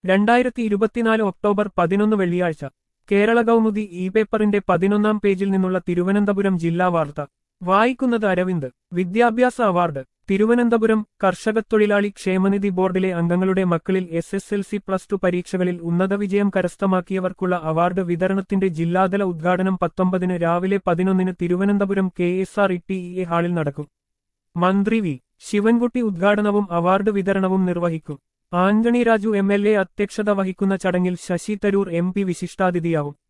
രണ്ടായിരത്തി ഇരുപത്തിനാല് ഒക്ടോബർ പതിനൊന്ന് വെള്ളിയാഴ്ച കേരള കൗമുദി ഇ പേപ്പറിന്റെ പതിനൊന്നാം പേജിൽ നിന്നുള്ള തിരുവനന്തപുരം ജില്ലാ വാർത്ത വായിക്കുന്നത് അരവിന്ദ് വിദ്യാഭ്യാസ അവാർഡ് തിരുവനന്തപുരം കർഷകത്തൊഴിലാളി ക്ഷേമനിധി ബോർഡിലെ അംഗങ്ങളുടെ മക്കളിൽ S S L C plus two പരീക്ഷകളിൽ ഉന്നത വിജയം കരസ്ഥമാക്കിയവർക്കുള്ള അവാർഡ് വിതരണത്തിന്റെ ജില്ലാതല ഉദ്ഘാടനം പത്തൊമ്പതിന് രാവിലെ പതിനൊന്നിന് Thiruvananthapuram K S R E T E A ഹാളിൽ നടക്കും മന്ത്രി വി ശിവൻകുട്ടി ഉദ്ഘാടനവും അവാർഡ് വിതരണവും നിർവഹിക്കും Antony Raju M L A അധ്യക്ഷത വഹിക്കുന്ന ചടങ്ങിൽ ശശി തരൂർ എം പി വിശിഷ്ടാതിഥിയാവും